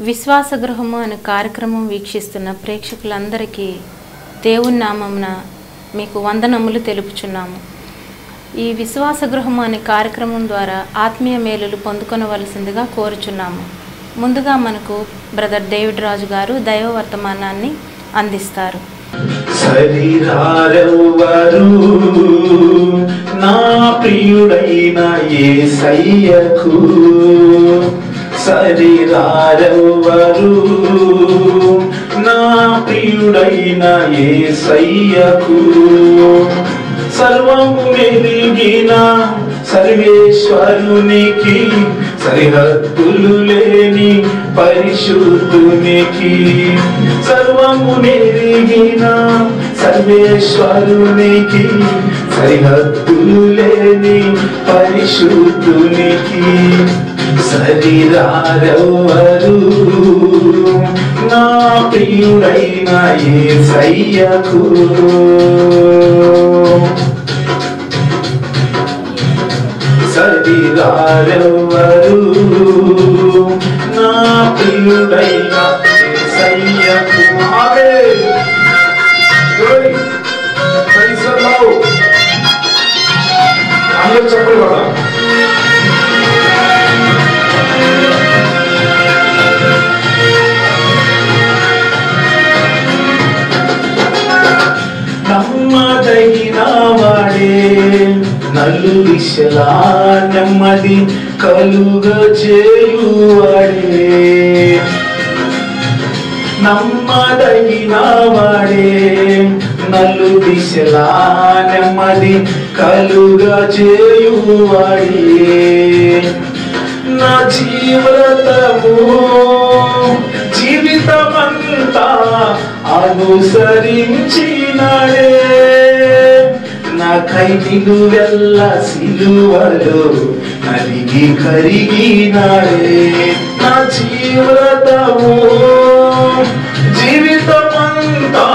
విశ్వాస గృహము అనే కార్యక్రమం వీక్షిస్తున్న ప్రేక్షకులందరికీ దేవుని నామమున మీకు వందనములు తెలుపుచున్నాము ఈ విశ్వాస గృహము అనే కార్యక్రమం ద్వారా ఆత్మీయ మేలులు పొందుకొనవలసిందిగా కోరుచున్నాము ముందుగా మనకు బ్రదర్ డేవిడ్ రాజు గారు దైవ వర్తమానాన్ని అందిస్తారు శరీరారెవ్వరు నా ప్రియుడైన యేసయ్యకు శరీరారెవ్వరు నా ప్రియుడైన యేసయ్యకు సర్వము మెలిగిన సర్వేశ్వరునికి సరిహద్దులు లేని పరిశుద్ధునికి సర్వము నెరిగిన సర్వేశ్వరునికి సరిహద్దులు లేని పరిశుద్ధునికి శరీరారెవ్వరు నా ప్రియుడైన యేసయ్యకు శరీరారెవ్వరు నా ప్రియుడైన యేసయ్యకు ఆమేన్ Glory. Praise the Lord. అందరూ చెప్పండి కదా నమ్మదగిన వాడే నలు దిశలా నెమ్మది కలుగ చేయువాడే నమ్మదగిన వాడే నలు దిశలా నెమ్మది కలుగా చేయువాడే నా జీవితము జీవితమంతా అనుసరించినాడే నా కైటిలు వెళ్ళ సిలువలో నలిగి కరిగినాడే నా జీవితము జీవితమంతా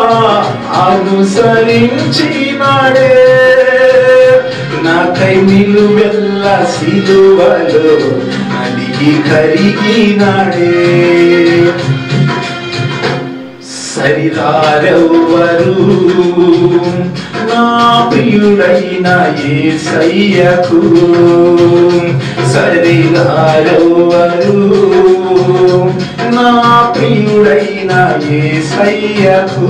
అనుసరించినాడే నా కైమిలు వెళ్ళ సిలువలో నలిగి కరిగినాడే శరీరారెవ్వరు నా ప్రియుడైన యేసయ్యకు శరీరారెవ్వరు నా ప్రియుడైన యేసయ్యకు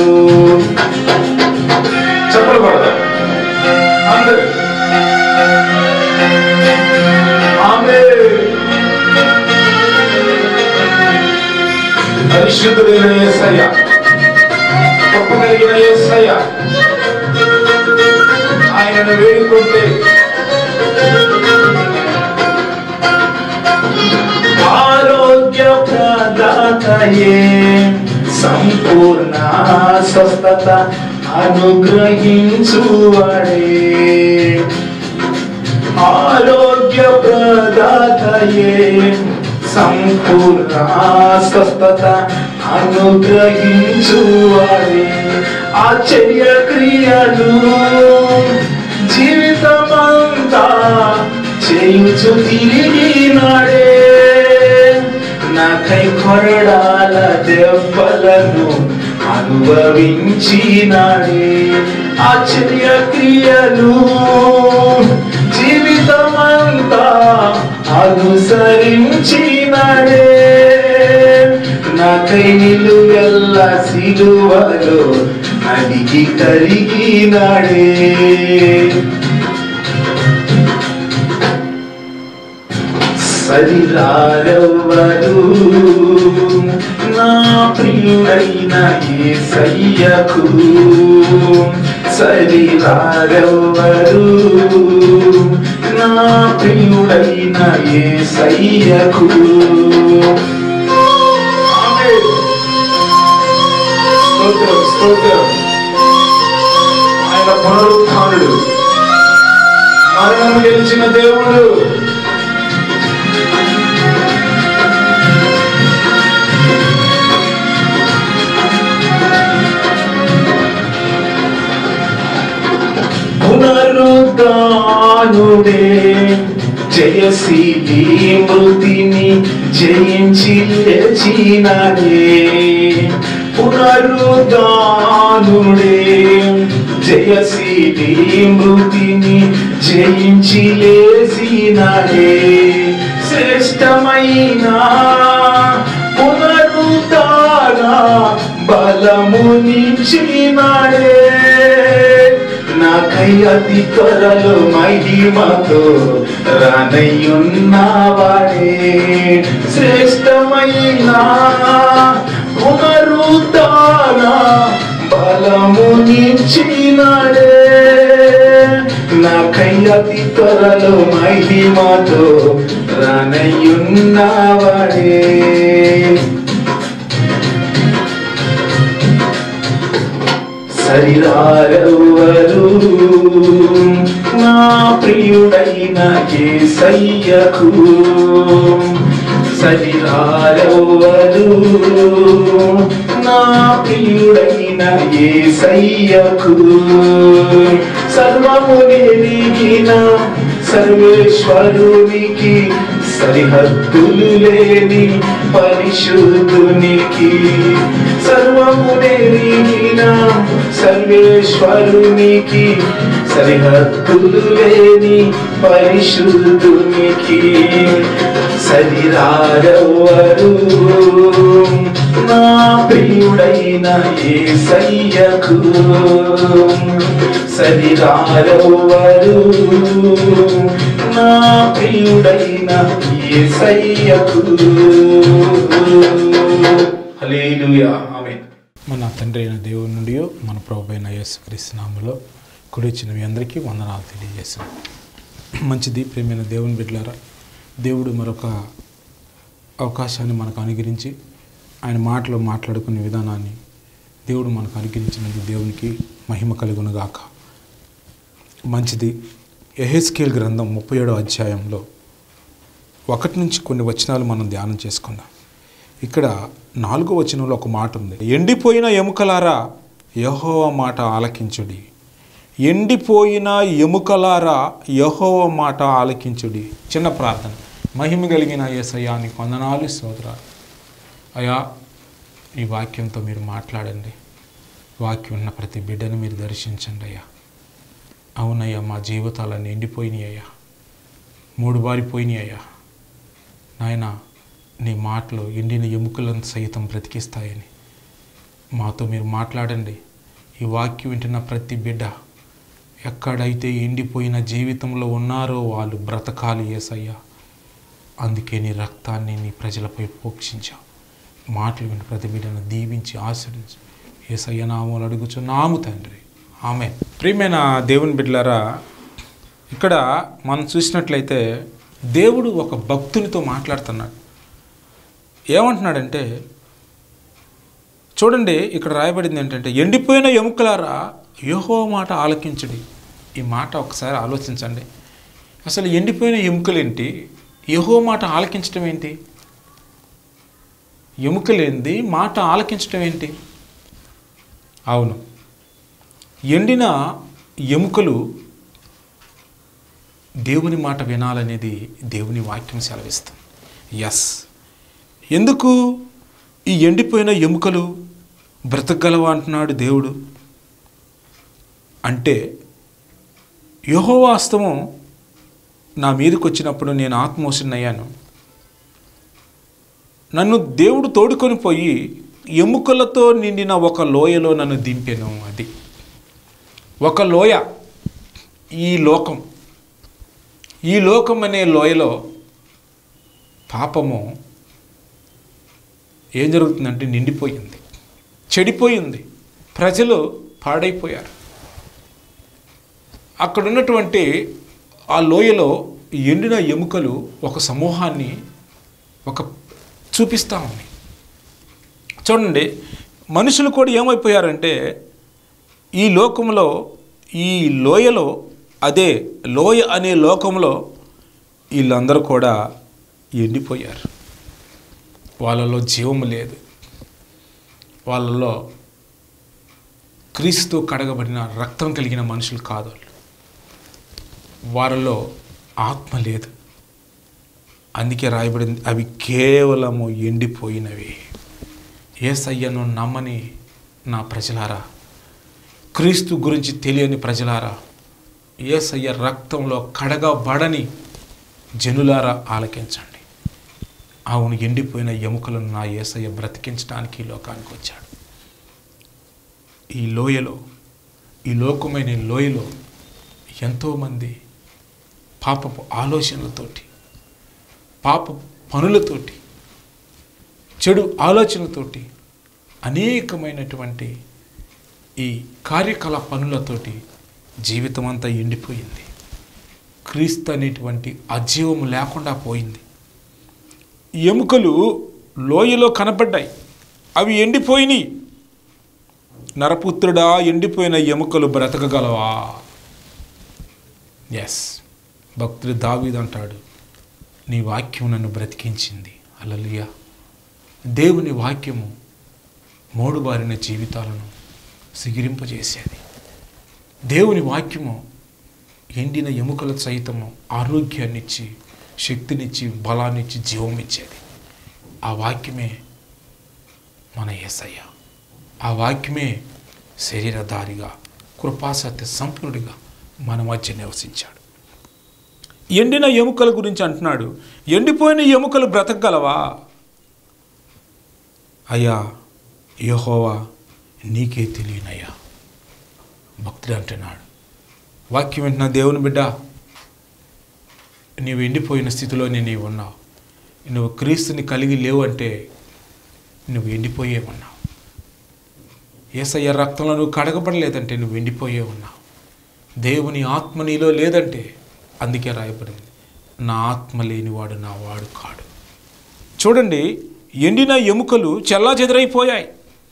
చెప్పకూడదు అందరూ ఆమేన్ పరిశుద్ధుడైన యేసయ్య గొప్ప కలిగిన యేసయ్య ఆయనను వేడుకుంటే ఆరోగ్య ప్రదాతయే సంపూర్ణ స్వస్థత అనుగ్రహించువాడే ఆరోగ్య ప్రదాతయే సంపూర్ణ స్వస్థత అనుగ్రహించువాడే ఆశ్చర్య క్రియలు జీవితమంతా చేయుచు తిరిగినాడే నాకై కొరడాల దెబ్బలను అనుభవించినాడే ఆశ్చర్య క్రియలు జీవితమంతా అనుసరించినాడే నాకై నిలువెల్ల సిలువలో అడిగి కరిగినాడే శరీరారెవ్వరు నా ప్రియుడైన యేసయ్యకు శరీరారెవ్వరు నా ప్రియుడైన యేసయ్యకు ఆమేన్. స్తోత్రం స్తోత్రం ఆయన పునరుత్థానుడు మరణం గెలిచిన దేవుడు పునరుద్ధానుడే జయశీలి మృతిని జయించి లేచినాడే పునరుద్ధానుడే జయశీలి మృతిని జయించి లేచినాడే శ్రేష్టమైన పునరుద్ధాన బలము నిచ్చినాడే నాకై అతి త్వరలో మహిమతో రానయ్యున్నవాడే శ్రేష్టమైన పునరుద్ధాన బలము నిచ్చినాడే నాకై అతి త్వరలో మహిమతో రానయ్యున్నవాడే సరిరారెవ్వరు నా ప్రియుడైన యేసయ్యకు సరిరారెవ్వరు నా ప్రియుడైన యేసయ్యకు సర్వము నెరిగిన సర్వేశ్వరునికి సరిహద్దులు లేని పరిశుద్ధునికి సర్వము నెరిగిన సర్వేశ్వరునికి సరిహద్దులు లేని పరిశుద్ధునికి సరిరారవరు నా ప్రియుడైన యేసయ్యకు సరిరారవరు నా ప్రియుడైన యేసయ్యకు హల్లెలూయా ఆమేన్ మన తండ్రి అయిన దేవుని నుండి మన ప్రభు అయిన యేసుక్రీస్తు నామములో కుడి వచ్చిన మీ అందరికీ వందనాలు తెలియజేశాం మంచిది ప్రేమైన దేవుని బిడ్డలారా దేవుడు మరొక అవకాశాన్ని మనకు అనుగ్రహించి ఆయన మాటలు మాట్లాడుకునే విధానాన్ని దేవుడు మనకు అనుగ్రహించినందుకు దేవునికి మహిమ కలుగునుగాక మంచిది ఎహెస్కేల్ గ్రంథం ముప్పై ఏడో అధ్యాయంలో ఒకటి నుంచి కొన్ని వచనాలు మనం ధ్యానం చేసుకుందాం ఇక్కడ నాలుగో వచనంలో ఒక మాట ఉంది ఎండిపోయిన ఎముకలారా యహోవ మాట ఆలకించుడి ఎండిపోయిన ఎముకలారా యహోవ మాట ఆలకించుడి చిన్న ప్రార్థన మహిమ కలిగిన యేసయ్యానికి వందనాలు స్తోత్రాలు అయా ఈ వాక్యంతో మీరు మాట్లాడండి వాక్యం ఉన్న ప్రతి బిడ్డను మీరు దర్శించండి అయ్యా అవునయ్యా మా జీవితాలన్నీ ఎండిపోయినాయి అయ్యా మూడు బారిపోయినాయి అయ్యా నాయన నీ మాటలు ఎండిన ఎముకలను సైతం బ్రతికిస్తాయని మాతో మీరు మాట్లాడండి ఈ వాక్యం వింటున్న ప్రతి బిడ్డ ఎక్కడైతే ఎండిపోయిన జీవితంలో ఉన్నారో వాళ్ళు బ్రతకాలి ఏసయ్యా అందుకే నీ రక్తాన్ని నీ ప్రజలపై పోక్షించావు మాటలు విని ప్రతి బిడ్డను దీవించి ఆశ్రయించి ఏసయ్య నామూలు అడుగుచున్నాము తండ్రి ఆమె ప్రియమైన దేవుని బిడ్డలారా ఇక్కడ మనం చూసినట్లయితే దేవుడు ఒక భక్తునితో మాట్లాడుతున్నాడు ఏమంటున్నాడంటే చూడండి ఇక్కడ రాయబడింది ఏంటంటే ఎండిపోయిన ఎముకలారా యోహో మాట ఆలకించుడి ఈ మాట ఒకసారి ఆలోచించండి అసలు ఎండిపోయిన ఎముకలేంటి యహో మాట ఆలకించడం ఏంటి ఎముకలేంది మాట ఆలకించడం ఏంటి అవును ఎండిన ఎముకలు దేవుని మాట వినాలనేది దేవుని వాక్యం సెలవిస్తుంది ఎస్ ఎందుకు ఈ ఎండిపోయిన ఎముకలు బ్రతకగలవా అంటున్నాడు దేవుడు అంటే యహోవాస్తవం నా మీదకి వచ్చినప్పుడు నేను ఆత్మోషణయ్యాను నన్ను దేవుడు తోడుకొని పోయి ఎముకలతో నిండిన ఒక లోయలో నన్ను దింపెను అది ఒక లోయ ఈ లోకం ఈ లోకం అనే లోయలో పాపము ఏం జరుగుతుందంటే నిండిపోయింది చెడిపోయింది ప్రజలు పాడైపోయారు అక్కడ ఉన్నటువంటి ఆ లోయలో ఎండిన ఎముకలు ఒక సమూహాన్ని ఒక చూపిస్తూ ఉన్నాయి చూడండి మనుషులు కూడా ఏమైపోయారంటే ఈ లోకంలో ఈ లోయలో అదే లోయ అనే లోకంలో వీళ్ళందరూ కూడా ఎండిపోయారు వాళ్ళలో జీవము లేదు వాళ్ళలో క్రీస్తు కడగబడిన రక్తం కలిగిన మనుషులు కాదు వాళ్ళు వారిలో ఆత్మ లేదు అందుకే రాయబడింది అవి కేవలము ఎండిపోయినవి ఏసయ్యను నమ్మని నా ప్రజలారా క్రీస్తు గురించి తెలియని ప్రజలారా ఏసయ్య రక్తంలో కడగబడని జనులారా ఆలకించండి అవును ఎండిపోయిన ఎముకలను నా ఏసయ్య బ్రతికించడానికి ఈ లోకానికి వచ్చాడు ఈ లోయలో ఈ లోకమైన ఈ లోయలో ఎంతోమంది పాపపు ఆలోచనలతోటి పాప పనులతోటి చెడు ఆలోచనలతోటి అనేకమైనటువంటి ఈ కార్యకలాప పనులతోటి జీవితం అంతా ఎండిపోయింది క్రీస్తు అనేటువంటి అజీవము లేకుండా పోయింది ఎముకలు లోయలో కనపడ్డాయి అవి ఎండిపోయినాయి నరపుత్రుడా ఎండిపోయిన ఎముకలు బ్రతకగలవా ఎస్ భక్తుడు దావీదు అంటాడు నీ వాక్యం నన్ను బ్రతికించింది అలలియా దేవుని వాక్యము మూడు బారిన జీవితాలను సిగిరింపజేసేది దేవుని వాక్యము ఎండిన ఎముకల సైతము ఆరోగ్యాన్నిచ్చి శక్తినిచ్చి బలాన్నిచ్చి జీవం ఇచ్చేది ఆ వాక్యమే మన యేసయ్య ఆ వాక్యమే శరీరధారిగా కృపాసత్య సంపూర్ణుడిగా మన మధ్య నివసించాడు ఎండిన ఎముకల గురించి అంటున్నాడు ఎండిపోయిన ఎముకలు బ్రతకగలవా అయ్యా యహోవా నీకే తెలియనయ్యా భక్తుడు అంటున్నాడు వాక్యం వింటున్న దేవుని బిడ్డ నీవు ఎండిపోయిన స్థితిలోనే నీవు ఉన్నావు నువ్వు క్రీస్తుని కలిగి లేవు అంటే నువ్వు ఎండిపోయే ఉన్నావు ఏసయ్య రక్తంలో నువ్వు కడగబడలేదంటే నువ్వు ఎండిపోయే ఉన్నావు దేవుని ఆత్మ నీలో లేదంటే అందుకే రాయబడింది నా ఆత్మ లేనివాడు నా వాడు కాడు చూడండి ఎండిన ఎముకలు చెల్లా చెదరైపోయాయి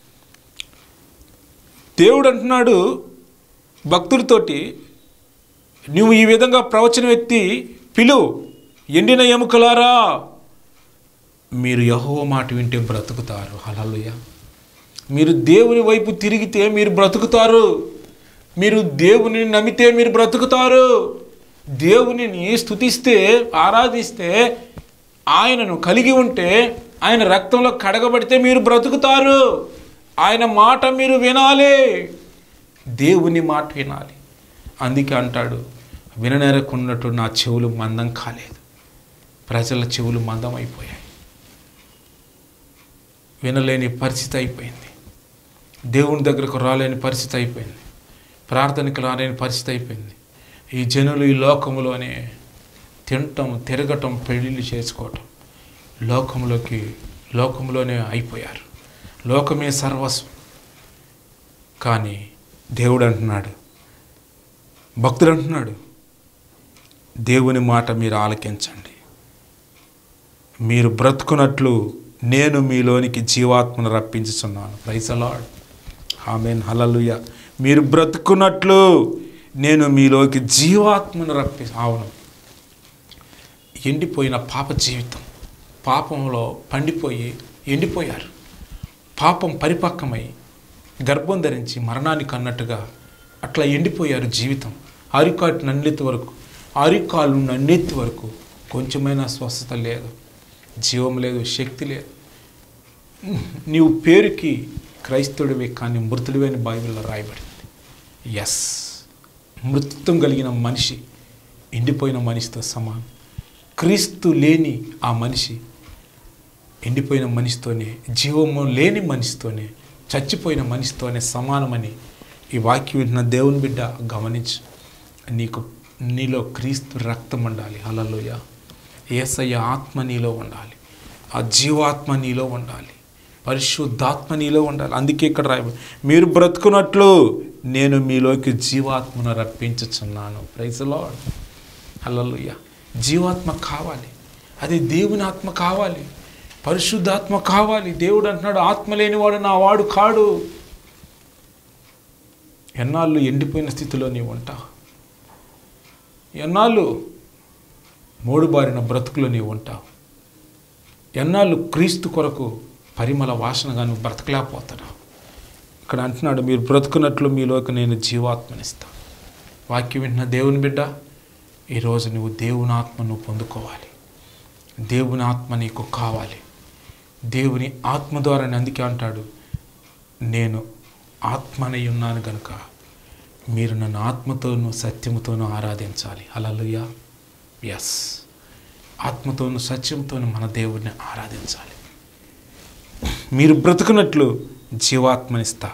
దేవుడు అంటున్నాడు భక్తుడితోటి నువ్వు ఈ విధంగా ప్రవచనం ఎత్తి పిలువు ఎండిన ఎముకలారా మీరు యహోవ మాట వింటే బ్రతుకుతారు హలలుయ మీరు దేవుని వైపు తిరిగితే మీరు బ్రతుకుతారు మీరు దేవుని నమ్మితే మీరు బ్రతుకుతారు దేవునిని స్తుతిస్తే ఆరాధిస్తే ఆయనను కలిగి ఉంటే ఆయన రక్తంలో కడగబడితే మీరు బ్రతుకుతారు ఆయన మాట మీరు వినాలి దేవుని మాట వినాలి అందుకే అంటాడు విననేరకున్నట్టు నా చెవులు మందం కాలేదు ప్రజల చెవులు మందం అయిపోయాయి వినలేని పరిస్థితి అయిపోయింది దేవుని దగ్గరకు రాలేని పరిస్థితి అయిపోయింది ప్రార్థనకు రాలేని పరిస్థితి అయిపోయింది ఈ జనులు ఈ లోకములోనే తినటం తిరగటం పెళ్ళిళ్ళు చేసుకోవటం లోకంలోకి లోకంలోనే అయిపోయారు లోకమే సర్వస్వం కానీ దేవుడు అంటున్నాడు భక్తుడు అంటున్నాడు దేవుని మాట మీరు ఆలకించండి మీరు బ్రతుకున్నట్లు నేను మీలోనికి జీవాత్మను రప్పించుచున్నాను ప్రైసలాడ్ ఆమెన్ హలలుయ మీరు బ్రతుకున్నట్లు నేను మీలోకి జీవాత్మను రప్పి అవును ఎండిపోయిన పాప జీవితం పాపంలో పండిపోయి ఎండిపోయారు పాపం పరిపక్వమై గర్భం ధరించి మరణానికి అన్నట్టుగా అట్లా ఎండిపోయారు జీవితం అరికాటు నన్నెత్తి వరకు అరికాలు నన్నెత్తి వరకు కొంచెమైనా స్వస్థత లేదు జీవం లేదు శక్తి లేదు నీవు పేరుకి క్రైస్తవుడివే కానీ మృతుడివే అని బైబిల్లో రాయబడింది ఎస్ మృత్యుత్వం కలిగిన మనిషి ఎండిపోయిన మనిషితో సమానం క్రీస్తు లేని ఆ మనిషి ఎండిపోయిన మనిషితోనే జీవము లేని మనిషితోనే చచ్చిపోయిన మనిషితోనే సమానమని ఈ వాక్యం వింటున్న దేవుని బిడ్డ గమనించు నీకు నీలో క్రీస్తు రక్తం ఉండాలి హలలోయ ఏసయ్య ఆత్మ నీలో ఉండాలి ఆ జీవాత్మ నీలో ఉండాలి పరిశుద్ధాత్మ నీలో ఉండాలి అందుకే ఇక్కడ రాయ మీరు బ్రతుకున్నట్లు నేను మీలోకి జీవాత్మను రప్పించుచున్నాను ప్రైజ్లో హల్లెలూయ జీవాత్మ కావాలి అది దేవుని ఆత్మ కావాలి పరిశుద్ధాత్మ కావాలి దేవుడు అంటున్నాడు ఆత్మ లేనివాడు నా వాడు కాడు ఎన్నాళ్ళు ఎండిపోయిన స్థితిలో నీవు ఉంటావు ఎన్నాళ్ళు మూడు బారిన బ్రతుకులో నీవు ఉంటావు ఎన్నాళ్ళు క్రీస్తు కొరకు పరిమళ వాసనగా నువ్వు బ్రతకలేకపోతున్నావు ఇక్కడ అంటున్నాడు మీరు బ్రతుకున్నట్లు మీలోకి నేను జీవాత్మనిస్తాను వాక్యం వింటున్న దేవుని బిడ్డ ఈరోజు నువ్వు దేవుని ఆత్మ నువ్వు పొందుకోవాలి దేవుని ఆత్మ నీకు కావాలి దేవుని ఆత్మ ద్వారా అందుకే అంటాడు నేను ఆత్మనై ఉన్నాను గనుక మీరు నన్ను ఆత్మతోనూ సత్యముతోనూ ఆరాధించాలి అలలుయా ఎస్ ఆత్మతోనూ సత్యంతోనూ మన దేవుడిని ఆరాధించాలి మీరు బ్రతుకున్నట్లు జీవాత్మనిస్తా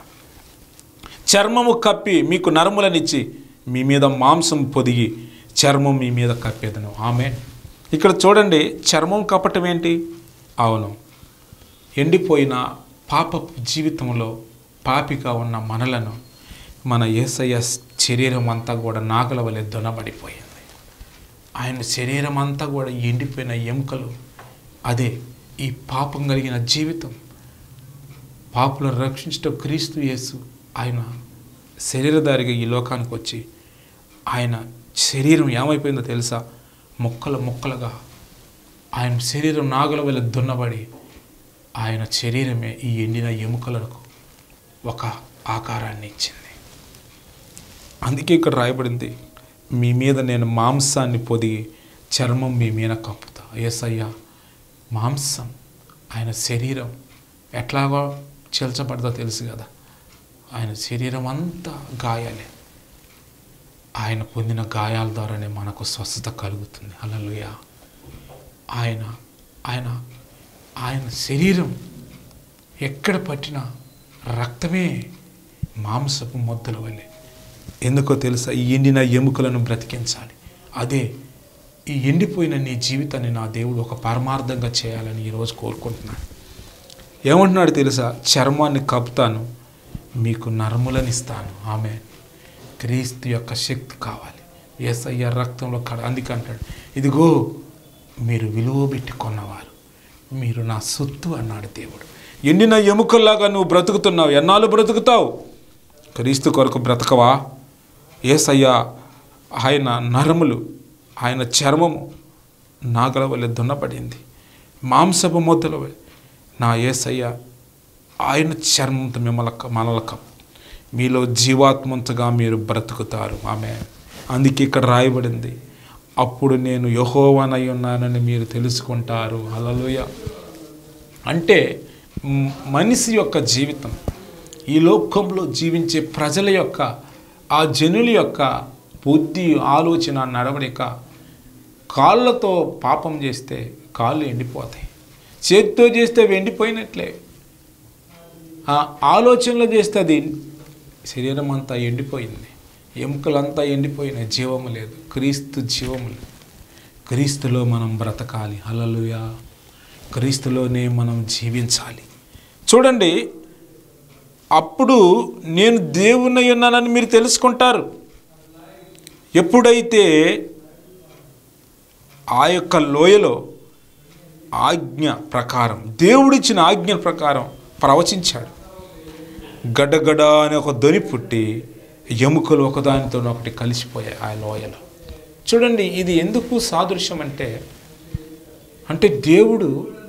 చర్మము కప్పి మీకు నరములనిచ్చి మీ మీద మాంసం పొదిగి చర్మం మీ మీద కప్పేదను ఆమె ఇక్కడ చూడండి చర్మం కప్పటం ఏంటి అవును ఎండిపోయిన పాప జీవితంలో పాపిగా ఉన్న మనలను మన ఏసయ్య శరీరం అంతా కూడా నాగల వలె దునబడిపోయింది ఆయన శరీరం అంతా కూడా ఎండిపోయిన ఎముకలు అదే ఈ పాపం కలిగిన జీవితం పాపులను రక్షించడం క్రీస్తు యేసు ఆయన శరీరధారిగా ఈ లోకానికి వచ్చి ఆయన శరీరం ఏమైపోయిందో తెలుసా ముక్కలు ముక్కలుగా ఆయన శరీరం నాగుల వల్ల దున్నబడి ఆయన శరీరమే ఈ ఎండిన ఎముకలకు ఒక ఆకారాన్ని ఇచ్చింది అందుకే ఇక్కడ రాయబడింది మీ మీద నేను మాంసాన్ని పొదిగి చర్మం మీ మీద కప్పుతా ఏసయ్య మాంసం ఆయన శరీరం ఎట్లాగో చీల్చబడదో తెలుసు కదా ఆయన శరీరం అంతా గాయాలే ఆయన పొందిన గాయాల ద్వారానే మనకు స్వస్థత కలుగుతుంది అలలుయ ఆయన ఆయన ఆయన శరీరం ఎక్కడ పట్టినా రక్తమే మాంసపు మొద్దుల వల్లే ఎందుకో తెలుసా ఈ ఎండిన ఎముకలను బ్రతికించాలి అదే ఈ ఎండిపోయిన నీ జీవితాన్ని నా దేవుడు ఒక పరమార్థంగా చేయాలని ఈరోజు కోరుకుంటున్నాను ఏమంటున్నాడు తెలుసా చర్మాన్ని కప్పుతాను మీకు నరములనిస్తాను ఆమె క్రీస్తు యొక్క శక్తి కావాలి ఏసయ్య రక్తంలో కడ అందుకే అంటాడు ఇదిగో మీరు విలువ పెట్టి కొన్నవారు మీరు నా సొత్తు అన్నాడు దేవుడు ఎండిన ఎముకల్లాగా నువ్వు బ్రతుకుతున్నావు ఎన్నాళ్ళు బ్రతుకుతావు క్రీస్తు కొరకు బ్రతకవా ఏసయ్య ఆయన నరములు ఆయన చర్మము నాగల వల్ల దున్నపడింది మాంసపు మొద్దల వలె నా ఏసయ్య ఆయన చర్మంతో మిమ్మల్ని మనల కప్పు మీలో జీవాత్మంతగా మీరు బ్రతుకుతారు ఆమె అందుకే ఇక్కడ రాయబడింది అప్పుడు నేను యహోవనై ఉన్నానని మీరు తెలుసుకుంటారు అలలుయ అంటే మ్, మనిషి యొక్క జీవితం ఈ లోకంలో జీవించే ప్రజల యొక్క ఆ జనుల యొక్క బుద్ధి ఆలోచన నడవడిక కాళ్ళతో పాపం చేస్తే కాళ్ళు ఎండిపోతాయి చేతితో చేస్తే అవి ఎండిపోయినట్లే ఆ ఆలోచనలు చేస్తే అది శరీరం అంతా ఎండిపోయింది ఎముకలంతా ఎండిపోయినాయి జీవము లేదు క్రీస్తు జీవము లేదు క్రీస్తులో మనం బ్రతకాలి హల్లెలూయా క్రీస్తులోనే మనం జీవించాలి చూడండి అప్పుడు నేను దేవుణ్ణి ఉన్నానని మీరు తెలుసుకుంటారు ఎప్పుడైతే ఆ యొక్క లోయలో ఆజ్ఞ ప్రకారం దేవుడిచ్చిన ఆజ్ఞ ప్రకారం ప్రవచించాడు గడగడ అనే ఒక ధ్వని పుట్టి ఎముకలు ఒకదానితో ఒకటి కలిసిపోయాయి ఆ లోయలో చూడండి ఇది ఎందుకు సాదృశ్యం అంటే అంటే దేవుడు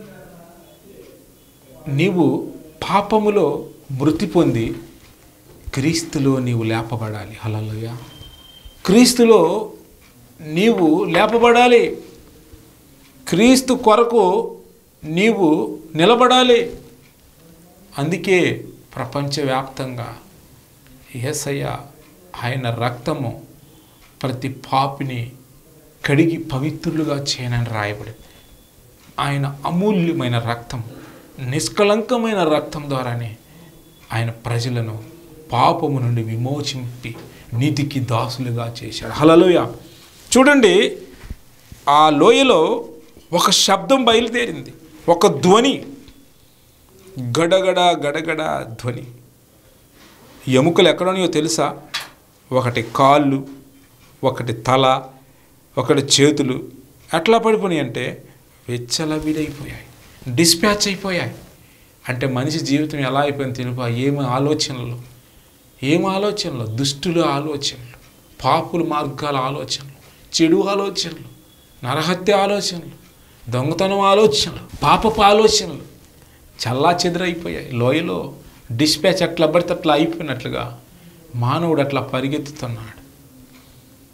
నీవు పాపములో మృతి పొంది క్రీస్తులో నీవు లేపబడాలి హలలుయ క్రీస్తులో నీవు లేపబడాలి క్రీస్తు కొరకు నీవు నిలబడాలి అందుకే ప్రపంచవ్యాప్తంగా ఏసయ్య ఆయన రక్తము ప్రతి పాపిని కడిగి పవిత్రులుగా చేయనని రాయబడింది ఆయన అమూల్యమైన రక్తం నిష్కలంకమైన రక్తం ద్వారానే ఆయన ప్రజలను పాపము నుండి విమోచింపి నీతికి దాసులుగా చేశాడు హలలోయ చూడండి ఆ లోయలో ఒక శబ్దం బయలుదేరింది ఒక ధ్వని గడగడ గడగడ ధ్వని ఎముకలు ఎక్కడోనో తెలుసా ఒకటి కాళ్ళు ఒకటి తల ఒకటి చేతులు ఎట్లా పడిపోయినాయి అంటే వెచ్చలవిడైపోయాయి డిస్పాచ్ అయిపోయాయి అంటే మనిషి జీవితం ఎలా అయిపోయింది తెలుపా ఏమి ఆలోచనలు ఏం ఆలోచనలు దుష్టుల ఆలోచనలు పాపుల మార్గాల ఆలోచనలు చెడు ఆలోచనలు నరహత్య ఆలోచనలు దొంగతనం ఆలోచనలు పాపపు ఆలోచనలు చల్లా చెదరైపోయాయి లోయలో డిస్పాచ్ అట్లా పడితే అట్లా అయిపోయినట్లుగా మానవుడు అట్లా పరిగెత్తుతున్నాడు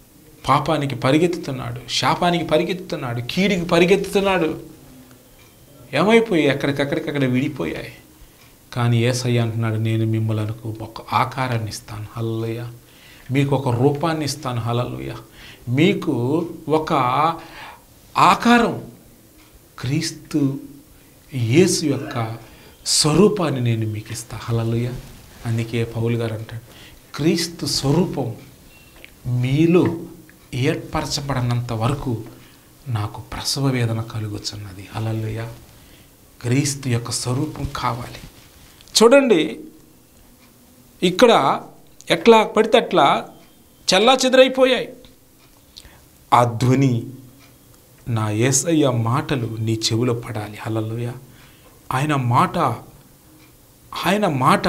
పాపానికి పరిగెత్తుతున్నాడు శాపానికి పరిగెత్తుతున్నాడు కీడికి పరిగెత్తుతున్నాడు ఏమైపోయి ఎక్కడికక్కడికక్కడ విడిపోయాయి కానీ ఏసయ్య అంటున్నాడు నేను మిమ్మల్ని ఒక ఆకారాన్ని ఇస్తాను హల్లయ్య మీకు ఒక రూపాన్ని ఇస్తాను హలలుయ మీకు ఒక ఆకారం క్రీస్తు యేసు యొక్క స్వరూపాన్ని నేను మీకు ఇస్తా హలలుయ అందుకే పౌలు గారు అంటాడు క్రీస్తు స్వరూపం మీలో ఏర్పరచబడినంత వరకు నాకు ప్రసవ వేదన కలుగుతున్నది హలలుయ క్రీస్తు యొక్క స్వరూపం కావాలి చూడండి ఇక్కడ ఎట్లా పడితే అట్లా చల్లా చెదరైపోయాయి ఆ ధ్వని నా ఏసయ్య మాటలు నీ చెవిలో పడాలి హలలుయ ఆయన మాట ఆయన మాట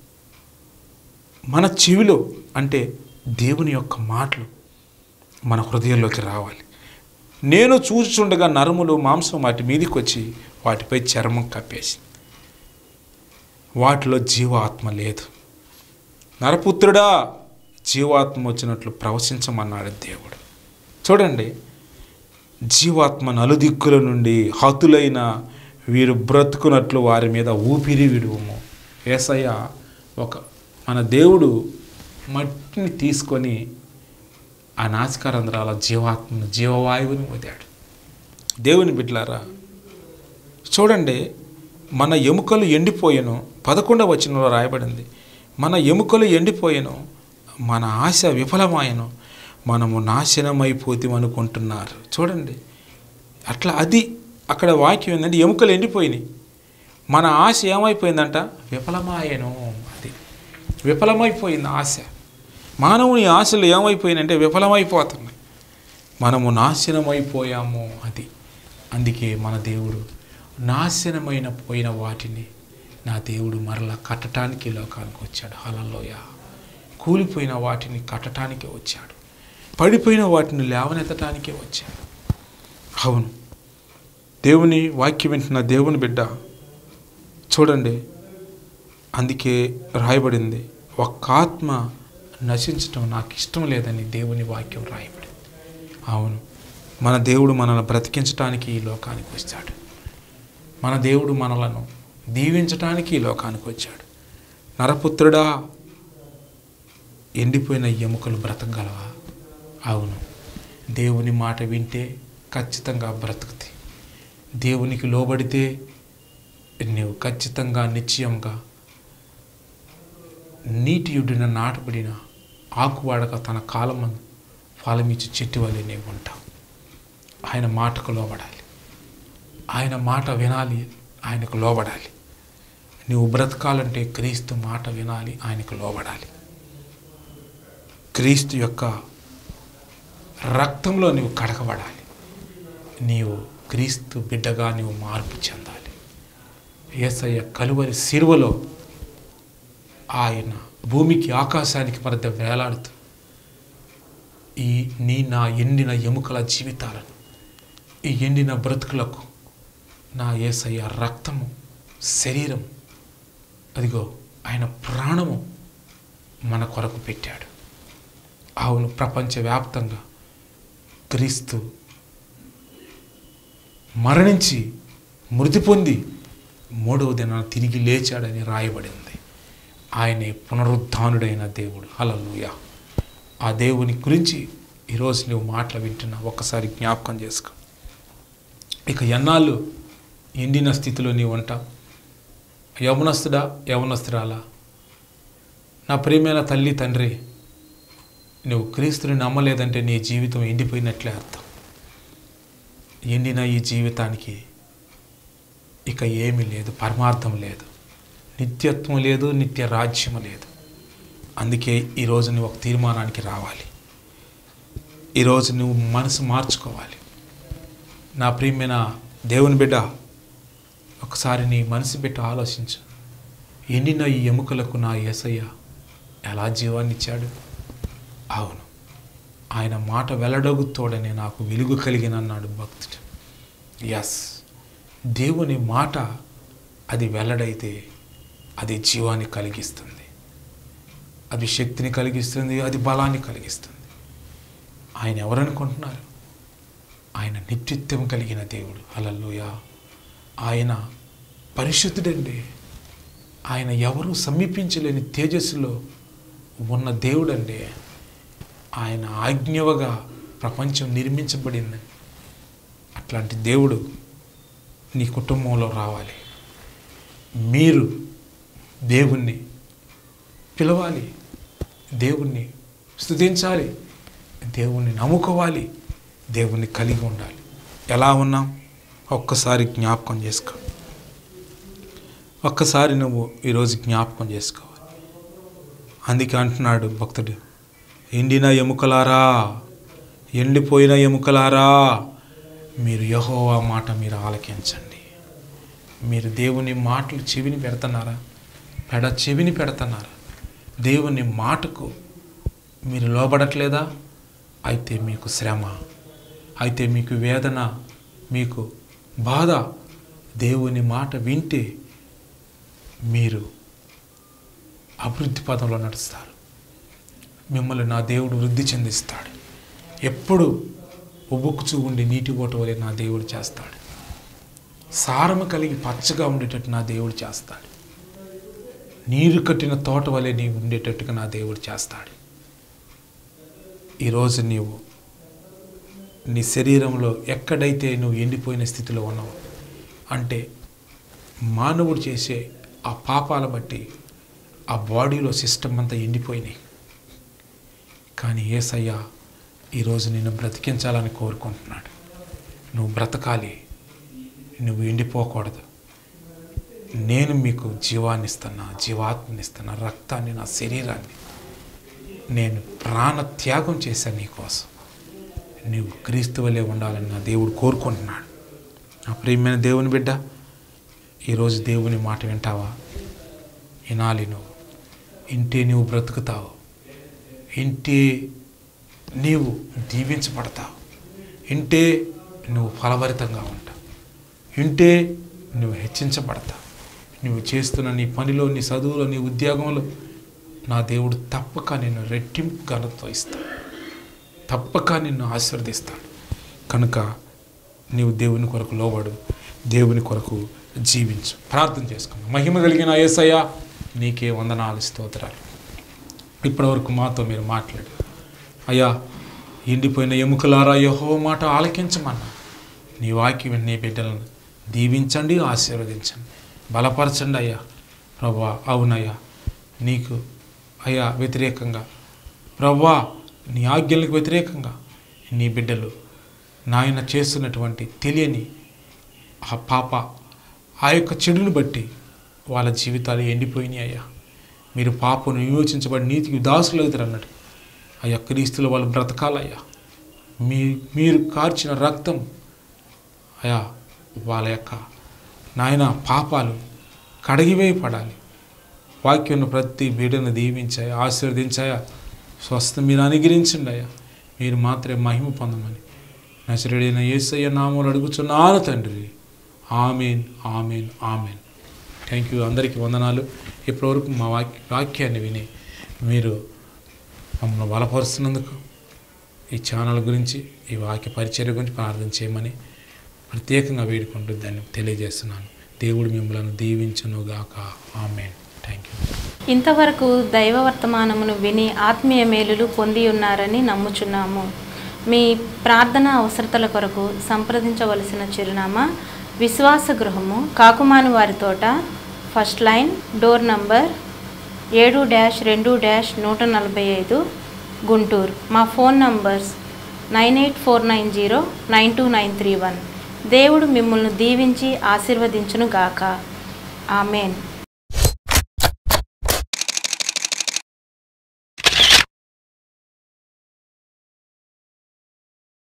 మన చెవిలో అంటే దేవుని యొక్క మాటలు మన హృదయంలోకి రావాలి నేను చూచుండగా నరములు మాంసం వాటి మీదకి వచ్చి వాటిపై చర్మం కప్పేసి వాటిలో జీవాత్మ లేదు నరపుత్రుడా జీవాత్మ వచ్చినట్లు ప్రవశించమన్నాడు దేవుడు చూడండి జీవాత్మ నలుదిక్కుల నుండి హతులైన వీరు బ్రతుకున్నట్లు వారి మీద ఊపిరి విడువము ఏసయ్య ఒక మన దేవుడు మట్టిని తీసుకొని ఆ నాసికారంధ్రాల జీవాత్మను జీవవాయువుని వదిలాడు దేవుని బిడ్డలారా చూడండి మన ఎముకలు ఎండిపోయెను పదకొండవ వచనంలో రాయబడింది మన ఎముకలు ఎండిపోయెను మన ఆశ విఫలమాయను మనము నాశనమైపోతాం అనుకుంటున్నారు చూడండి అట్లా అది అక్కడ వాక్యం ఏంటంటే ఎముకలు ఎండిపోయినాయి మన ఆశ ఏమైపోయిందంట విఫలమాయను అది విఫలమైపోయింది ఆశ మానవుని ఆశలు ఏమైపోయినంటే విఫలమైపోతున్నాయి మనము నాశనమైపోయాము అది అందుకే మన దేవుడు నాశనమైన పోయిన వాటిని నా దేవుడు మరలా కట్టడానికి ఈ లోకానికి వచ్చాడు హలలోయ కూలిపోయిన వాటిని కట్టడానికి వచ్చాడు పడిపోయిన వాటిని లేవనెత్తటానికే వచ్చాడు అవును దేవుని వాక్యం వింటున్న దేవుని బిడ్డ చూడండి అందుకే రాయబడింది ఒక్క ఆత్మ నశించటం నాకు ఇష్టం లేదని దేవుని వాక్యం రాయబడింది అవును మన దేవుడు మనల్ని బ్రతికించటానికి ఈ లోకానికి వచ్చాడు మన దేవుడు మనలను దీవించటానికి ఈ లోకానికి వచ్చాడు నరపుత్రుడా ఎండిపోయిన ఎముకలు బ్రతకగలవా అవును దేవుని మాట వింటే ఖచ్చితంగా బ్రతుకుతాయి దేవునికి లోబడితే నీవు ఖచ్చితంగా నిశ్చయంగా నీటియుడిన నాటబడిన ఆకువాడక తన కాలమందు ఫలమిచ్చి చెట్టు వలె నీవు ఉంటావు ఆయన మాటకు లోబడాలి ఆయన మాట వినాలి ఆయనకు లోబడాలి నువ్వు బ్రతకాలంటే క్రీస్తు మాట వినాలి ఆయనకు లోబడాలి క్రీస్తు యొక్క రక్తంలో నీవు కడగబడాలి నీవు క్రీస్తు బిడ్డగా నీవు మార్పు చెందాలి ఏసయ్య కలువరి సిరువలో ఆయన భూమికి ఆకాశానికి మధ్య వేలాడుతూ ఈ నీ నా ఎండిన ఎముకల జీవితాలను ఈ ఎండిన బ్రతుకులకు నా ఏసయ్య రక్తము శరీరం అదిగో ఆయన ప్రాణము మన కొరకు పెట్టాడు అవును ప్రపంచవ్యాప్తంగా క్రీస్తు మరణించి మృతి పొంది మూడవ దినాన తిరిగి లేచాడని రాయబడింది ఆయనే పునరుద్ధానుడైన దేవుడు హలలుయ ఆ దేవుని గురించి ఈరోజు నువ్వు మాటలు వింటున్నా ఒక్కసారి జ్ఞాపకం చేసుకో ఇక ఎన్నాళ్ళు ఎండిన స్థితిలో నీవు ఉంటావు యవనస్తుడా యవనస్తురాలా నా ప్రియమైన తల్లి తండ్రి నువ్వు క్రీస్తుని నమ్మలేదంటే నీ జీవితం ఎండిపోయినట్లే అర్థం ఎండిన ఈ జీవితానికి ఇక ఏమీ లేదు పరమార్థం లేదు నిత్యత్వం లేదు నిత్య రాజ్యం లేదు అందుకే ఈరోజు నువ్వు ఒక తీర్మానానికి రావాలి ఈరోజు నువ్వు మనసు మార్చుకోవాలి నా ప్రియమైన దేవుని బిడ్డ ఒకసారి నీ మనసు పెట్టి ఆలోచించు ఎండిన ఈ ఎముకలకు నా ఏసయ్య ఎలా జీవాన్ని ఇచ్చాడు అవును ఆయన మాట వెల్లడగుతోడనే నాకు వెలుగు కలిగిన అన్నాడు భక్తుడు ఎస్ దేవుని మాట అది వెల్లడైతే అది జీవాన్ని కలిగిస్తుంది అది శక్తిని కలిగిస్తుంది అది బలాన్ని కలిగిస్తుంది ఆయన ఎవరనుకుంటున్నారు ఆయన నిత్యత్వం కలిగిన దేవుడు అలల్లుయ ఆయన పరిశుద్ధుడండి ఆయన ఎవరు సమీపించలేని తేజస్సులో ఉన్న దేవుడండి ఆయన ఆజ్ఞవగా ప్రపంచం నిర్మించబడింది అట్లాంటి దేవుడు నీ కుటుంబంలో రావాలి మీరు దేవుణ్ణి పిలవాలి దేవుణ్ణి స్తుతించాలి దేవుణ్ణి నమ్ముకోవాలి దేవుణ్ణి కలిగి ఉండాలి ఎలా ఉన్నాం ఒక్కసారి జ్ఞాపకం చేసుకో ఒక్కసారి నువ్వు ఈరోజు జ్ఞాపకం చేసుకోవాలి అందుకే అంటున్నాడు భక్తుడు ఎండిన ఎముకలారా ఎండిపోయిన ఎముకలారా మీరు యహోవా మాట మీరు ఆలకించండి మీరు దేవుని మాటలు చెవిని పెడుతున్నారా పెడ చెవిని పెడుతున్నారా దేవుని మాటకు మీరు లోబడట్లేదా అయితే మీకు శ్రమ అయితే మీకు వేదన మీకు బాధ దేవుని మాట వింటే మీరు అభివృద్ధి పదంలో నడుస్తారు మిమ్మల్ని నా దేవుడు వృద్ధి చెందిస్తాడు ఎప్పుడు ఉబుకుచూ ఉండి నీటి ఓట వలె నా దేవుడు చేస్తాడు సారము కలిగి పచ్చగా ఉండేటట్టు నా దేవుడు చేస్తాడు నీరు కట్టిన తోట వలె నీవు ఉండేటట్టుగా నా దేవుడు చేస్తాడు ఈరోజు నీవు నీ శరీరంలో ఎక్కడైతే నువ్వు ఎండిపోయిన స్థితిలో ఉన్నావు అంటే మానవుడు చేసే ఆ పాపాల బట్టి ఆ బాడీలో సిస్టమ్ అంతా ఎండిపోయినాయి కానీ ఏసయ్య ఈరోజు నిన్ను బ్రతికించాలని కోరుకుంటున్నాడు నువ్వు బ్రతకాలి నువ్వు ఎండిపోకూడదు నేను మీకు జీవాన్ని ఇస్తున్నా జీవాత్మని ఇస్తున్నా రక్తాన్ని నా శరీరాన్ని నేను ప్రాణ త్యాగం చేశాను నీకోసం నీవు క్రీస్తు వలె ఉండాలని నా దేవుడు కోరుకుంటున్నాడు నా ప్రియమైన దేవుని బిడ్డ ఈరోజు దేవుని మాట వింటావా వినాలి నువ్వు ఇంటే నువ్వు బ్రతుకుతావు ఇంటే నీవు దీవించబడతావు ఇంటే నువ్వు ఫలభరితంగా ఉంటావు ఇంటే నువ్వు హెచ్చించబడతావు నువ్వు చేస్తున్న నీ పనిలో నీ చదువులో నీ ఉద్యోగంలో నా దేవుడు తప్పక నిన్ను రెట్టింపు ఘనతో ఇస్తాడు తప్పక నిన్ను ఆశీర్వదిస్తాడు కనుక నీవు దేవుని కొరకు లోబడు దేవుని కొరకు జీవించు ప్రార్థన చేసుకున్నాం మహిమ కలిగిన ఏసయ్య నీకే వందనాలు స్తోత్రాలు ఇప్పటివరకు మాతో మీరు మాట్లాడు అయ్యా ఎండిపోయిన ఎముకలారా యహో మాట ఆలకించమన్నా నీ వాక్యం నీ బిడ్డలను దీవించండి ఆశీర్వదించండి బలపరచండి అయ్యా ప్రభా అవునయ్యా నీకు అయ్యా వ్యతిరేకంగా ప్రభా నీ ఆజ్ఞలకు వ్యతిరేకంగా నీ బిడ్డలు నాయన చేస్తున్నటువంటి తెలియని ఆ పాప ఆ యొక్క చెడును బట్టి వాళ్ళ జీవితాలు ఎండిపోయినాయి అయ్యా మీరు పాపను విమోచించబడి నీతికి దాసులు అవుతారు అన్నట్టు అయ్యా క్రీస్తులో వాళ్ళు బ్రతకాలయ్యా మీ మీరు కార్చిన రక్తం అయా వాళ్ళ యొక్క నాయన పాపాలు కడిగివేయపడాలి వాక్యం ప్రతి బిడ్డను దీవించాయా ఆశీర్వదించాయా స్వస్థ మీరు అనుగ్రహించండి అయ్యా మీరు మాత్రమే మహిమ పొందమని నచరుడైన యేసయ్య నామూలు అడుగుచున్నాను తండ్రి amen amen amen thank you అందరికీ వందనాలు ఇప్పటివరకు మా వాక్య వాక్యాన్ని విని మీరు మమ్మల్ని బలపరుస్తున్నందుకు ఈ ఛానల్ గురించి ఈ వాక్య పరిచర్య గురించి ప్రార్థన చేయమని ప్రత్యేకంగా వేడుకుంటూ దాన్ని తెలియజేస్తున్నాను దేవుడు మిమ్మల్ని దీవించునుగాక ఆమెన్ థ్యాంక్ యూ ఇంతవరకు దైవ వర్తమానమును విని ఆత్మీయ మేలులు పొంది ఉన్నారని నమ్ముచున్నాము మీ ప్రార్థన అవసరతల కొరకు సంప్రదించవలసిన చిరునామా విశ్వాస గృహము కాకుమాను వారి తోట ఫస్ట్ లైన్ డోర్ నంబర్ ఏడు డ్యాష్ రెండు డ్యాష్ నూట నలభై ఐదు గుంటూరు మా phone numbers nine eight four nine zero nine two nine three one దేవుడు మిమ్మల్ని దీవించి ఆశీర్వదించును గాక ఆమెన్